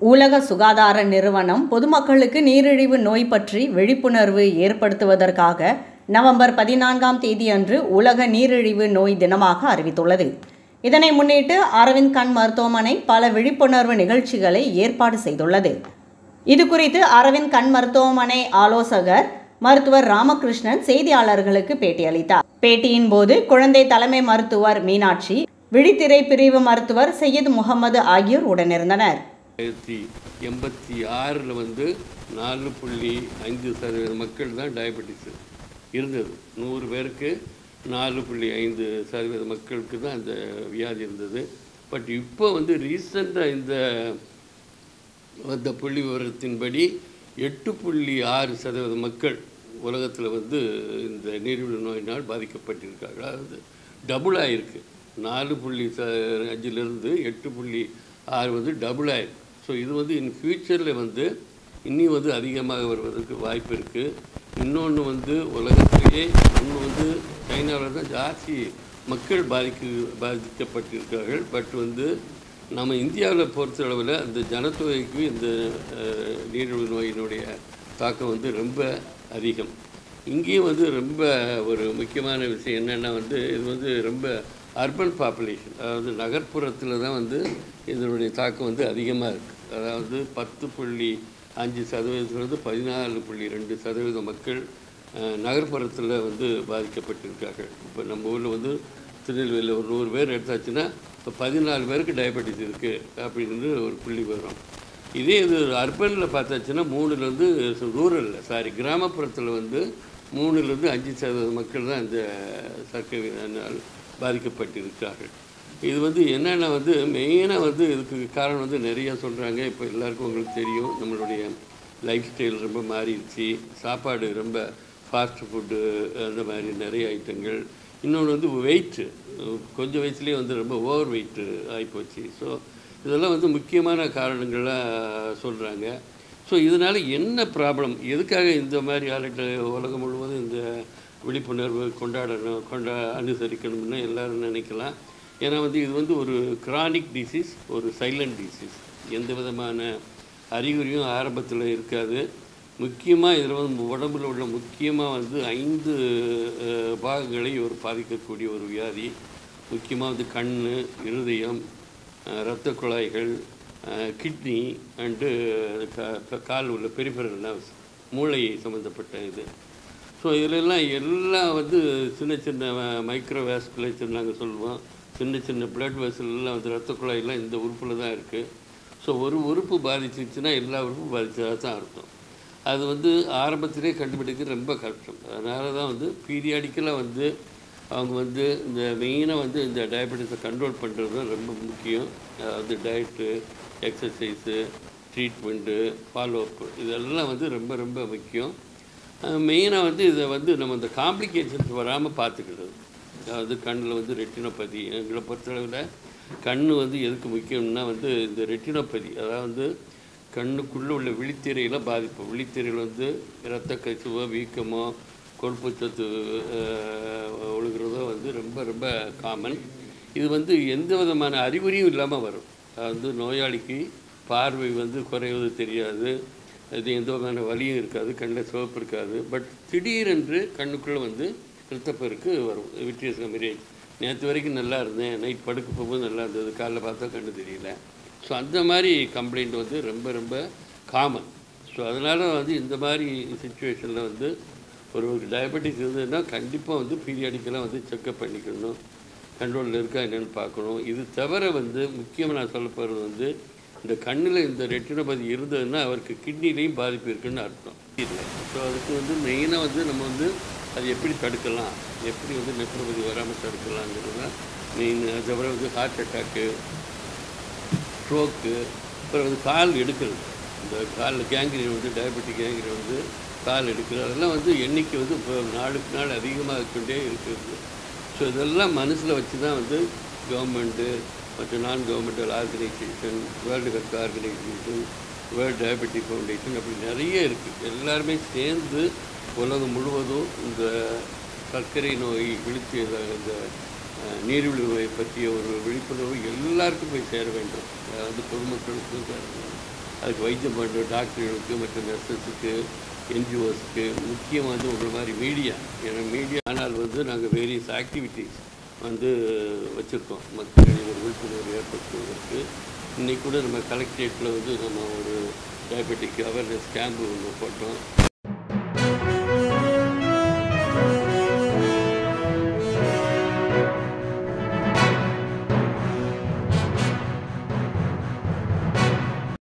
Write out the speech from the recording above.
உலக சுகாதார நிறுவனம் பொதுமக்களுக்கு நீரிழிவு நோய் பற்றி விழிப்புணர்வு ஏற்படுத்துவதற்காக நவம்பர் பதினான்காம் தேதியன்று உலக நீரிழிவு நோய் தினமாக அறிவித்துள்ளது இதனை முன்னிட்டு அரவிந்த் கண் மருத்துவமனை பல விழிப்புணர்வு நிகழ்ச்சிகளை ஏற்பாடு செய்துள்ளது இது குறித்து அரவிந்த் கண் மருத்துவமனை ஆலோசகர் மருத்துவர் ராமகிருஷ்ணன் செய்தியாளர்களுக்கு பேட்டியளித்தார் பேட்டியின் போது குழந்தை தலைமை மருத்துவர் மீனாட்சி விழித்திரை பிரிவு மருத்துவர் சையது முகமது ஆகியோர் உடனிருந்தனர் ஆயிரத்தி எண்பத்தி ஆறில் வந்து நாலு புள்ளி ஐந்து சதவீத மக்கள் தான் டயபெட்டிஸ் இருந்தது நூறு பேருக்கு நாலு புள்ளி ஐந்து சதவீத மக்களுக்கு தான் அந்த வியாதி இருந்தது பட் இப்போ வந்து ரீசெண்டாக இந்த வந்த புள்ளி விவரத்தின்படி எட்டு புள்ளி ஆறு சதவீத மக்கள் உலகத்தில் வந்து இந்த நீரிழிவு நோயினால் பாதிக்கப்பட்டிருக்காங்க அதாவது டபுள் ஆகிருக்கு நாலு புள்ளி ச அஞ்சிலிருந்து எட்டு புள்ளி ஆறு வந்து டபுள் ஆயிருக்கு ஸோ இது வந்து இன் ஃப்யூச்சரில் வந்து இன்னும் வந்து அதிகமாக வருவதற்கு வாய்ப்பு இருக்குது இன்னொன்று வந்து உலகத்திலேயே ஒன்று வந்து சைனாவில் தான் ஜாஸ்தி மக்கள் பாதிக்கு பாதிக்கப்பட்டிருக்கார்கள் பட் வந்து நம்ம இந்தியாவில் பொறுத்தளவில் அந்த ஜனத்தொகைக்கு இந்த அஹ், நீரிழிவு நோயினுடைய தாக்கம் வந்து ரொம்ப அதிகம் இங்கேயும் வந்து ரொம்ப ஒரு முக்கியமான விஷயம் என்னென்னா வந்து இது வந்து ரொம்ப அர்பன் பாப்புலேஷன் அதாவது நகர்ப்புறத்தில் தான் வந்து இதனுடைய தாக்கம் வந்து அதிகமாக இருக்குது அதாவது பத்து புள்ளி அஞ்சு சதவீதத்துலேருந்து பதினாலு புள்ளி ரெண்டு சதவீத மக்கள் அஹ், நகர்ப்புறத்தில் வந்து பாதிக்கப்பட்டிருக்கார்கள் இப்போ நம்ம ஊரில் வந்து திருநெல்வேலியில் ஒரு நூறு பேர் எடுத்தாச்சுன்னா இப்போ பதினாலு பேருக்கு டயபெட்டிஸ் இருக்குது அப்படின்னு ஒரு புள்ளி வரும் இதே இது அர்பனில் பார்த்தாச்சுன்னா மூணுலேருந்து ரூரலில் சாரி கிராமப்புறத்தில் வந்து மூணுலேருந்து அஞ்சு சதவீத மக்கள் தான் இந்த சர்க்கரையினால் பாதிக்கப்பட்டிருக்கிறார்கள் இது வந்து என்னென்னா வந்து மெயினாக வந்து இதுக்கு காரணம் வந்து நிறைய சொல்கிறாங்க இப்போ எல்லாருக்கும் உங்களுக்கு தெரியும் நம்மளுடைய லைஃப் ஸ்டைல் ரொம்ப மாறிடுச்சு சாப்பாடு ரொம்ப ஃபாஸ்ட் ஃபுட்டு அந்த மாதிரி நிறைய ஐட்டங்கள் இன்னொன்று வந்து வெயிட்டு கொஞ்சம் வயசுலேயே வந்து ரொம்ப ஓவர் வெயிட்டு ஆகிப்போச்சு ஸோ இதெல்லாம் வந்து முக்கியமான காரணங்களாக சொல்கிறாங்க ஸோ இதனால் என்ன ப்ராப்ளம் எதுக்காக இந்த மாதிரி ஆளுகிட்ட உலகம் முழுவதும் இந்த விழிப்புணர்வு கொண்டாடணும் கொண்டா அனுசரிக்கணும்னு எல்லாரும் நினைக்கலாம் ஏன்னா வந்து இது வந்து ஒரு கிரானிக் டிசீஸ் ஒரு சைலண்ட் டிசீஸ் எந்த விதமான அறிகுறியும் ஆரம்பத்தில் இருக்காது முக்கியமாக இதில் வந்து உடம்புல உள்ள முக்கியமாக வந்து ஐந்து அஹ், பாகங்களை ஒரு பாதிக்கக்கூடிய ஒரு வியாதி முக்கியமாக வந்து கண் இருதயம் அஹ், இரத்த குழாய்கள் கிட்னி அண்டு கால் உள்ள பெரிஃபரல் நர்வ்ஸ் மூளை சம்மந்தப்பட்ட இது ஸோ இதிலெல்லாம் எல்லாம் வந்து சின்ன சின்ன மைக்ரோ வேஸ்குலேச்சர் நாங்கள் சொல்லுவோம் சின்ன சின்ன பிளட் வெசல்லாம் வந்து ரத்த குழாயெல்லாம் இந்த உறுப்பில் தான் இருக்குது ஸோ ஒரு உறுப்பு பாதிச்சிருச்சுன்னா எல்லா உறுப்பும் பாதிச்சதாக தான் அர்த்தம் அது வந்து ஆரம்பத்திலே கண்டுபிடிக்கிறது ரொம்ப கஷ்டம் அதனால தான் வந்து பீரியாடிக்கலாக வந்து அவங்க வந்து இந்த மெயினாக வந்து இந்த டயபெட்டிஸை கண்ட்ரோல் பண்ணுறது தான் ரொம்ப முக்கியம் அதாவது டயட்டு எக்ஸசைஸு ட்ரீட்மெண்ட்டு ஃபாலோஅப் இதெல்லாம் வந்து ரொம்ப ரொம்ப முக்கியம் மெயினாக வந்து இதை வந்து நம்ம இந்த காம்ப்ளிகேஷன்ஸ் வராமல் பார்த்துக்கிறது அதாவது கண்ணில் வந்து ரெட்டினோபதி எங்களை பொறுத்தளவில் கண் வந்து எதுக்கு முக்கியம்னா வந்து இந்த ரெட்டினோபதி அதாவது வந்து கண்ணுக்குள்ளே உள்ள விழித்திரையில் பாதிப்பு விழித்திரையில் வந்து இரத்த கசிவோ வீக்கமோ கொழுப்புச்சத்து அஹ், ஒழுகுறதோ வந்து ரொம்ப ரொம்ப காமன் இது வந்து எந்த விதமான அறிகுறியும் இல்லாமல் வரும் அது வந்து நோயாளிக்கு பார்வை வந்து குறைவது தெரியாது இது எந்த விதமான வலியும் இருக்காது கண்ணில் சிவப்பு இருக்காது பட் திடீரென்று கண்ணுக்குள்ளே வந்து இரத்தப்பெருக்கு வரும் விட்ரியஸ் கமிரேஜ் நேற்று வரைக்கும் நல்லா இருந்தேன் நைட் படுக்க போகும்போது நல்லா இருந்தது காலைல பார்த்தா கண்ணு தெரியல ஸோ அந்த மாதிரி கம்ப்ளைண்ட் வந்து ரொம்ப ரொம்ப காமன் ஸோ அதனால் வந்து இந்த மாதிரி சுச்சுவேஷனில் வந்து ஒருவருக்கு டயபெட்டிஸ் இருந்ததுன்னா கண்டிப்பாக வந்து பீரியாடிக்கெல்லாம் வந்து செக்கப் பண்ணிக்கணும் கண்ட்ரோலில் இருக்கா என்னென்னு பார்க்கணும் இது தவிர வந்து முக்கியமாக நான் சொல்ல போகிறது வந்து இந்த கண்ணில் இந்த ரெட்டினோபதி இருந்ததுன்னா அவருக்கு கிட்னிலையும் பாதிப்பு இருக்குன்னு அர்த்தம் இல்லை ஸோ அதுக்கு வந்து மெயினாக வந்து நம்ம வந்து அது எப்படி தடுக்கலாம் எப்படி வந்து நெப்ரோபதி வராமல் தடுக்கலாங்கிறது தான் மெயின் அது தவிர வந்து ஹார்ட் அட்டாக்கு ஸ்ட்ரோக்கு அப்புறம் வந்து கால் எடுக்கிறது இந்த காலில் கேங்கிரியன் வந்து டயபெட்டிக் கேங்கிரியன் வந்து கால் எடுக்கிறது அதெல்லாம் வந்து எண்ணிக்கை வந்து இப்போ நாளுக்கு நாள் அதிகமாக கொண்டே இருக்கிறது ஸோ இதெல்லாம் மனசில் வச்சு தான் வந்து கவர்மெண்ட்டு மற்ற non governmental organisation world health organisation world diabetic foundation அப்படி நிறைய இருக்குது எல்லாருமே சேர்ந்து உலகம் முழுவதும் இந்த சர்க்கரை நோய் விழித்து இந்த அஹ், நீரிழிவை பற்றிய ஒரு விழிப்புணர்வு எல்லாருக்கும் போய் சேர வேண்டும் அதாவது பொதுமக்களுக்கும் சேர வேண்டும் அதுக்கு வைத்தியம் பண்ணுற டாக்டர்களுக்கு மற்றும் நர்சஸுக்கு என்ஜிஓஸ்க்கு முக்கியம் வந்து உங்களை மாதிரி மீடியா ஏன்னா மீடியா ஆனால் வந்து நாங்கள் வேரியஸ் ஆக்டிவிட்டீஸ் வந்து வச்சுருக்கோம் மக்களிடையே ஒரு விழிப்புணர்வு ஏற்படுத்துவதற்கு இன்றைக்கி கூட நம்ம கலெக்டரேட்டில் வந்து நம்ம ஒரு டயபெட்டிக் அவேர்னஸ் கேம்பு ஒன்று போட்டோம்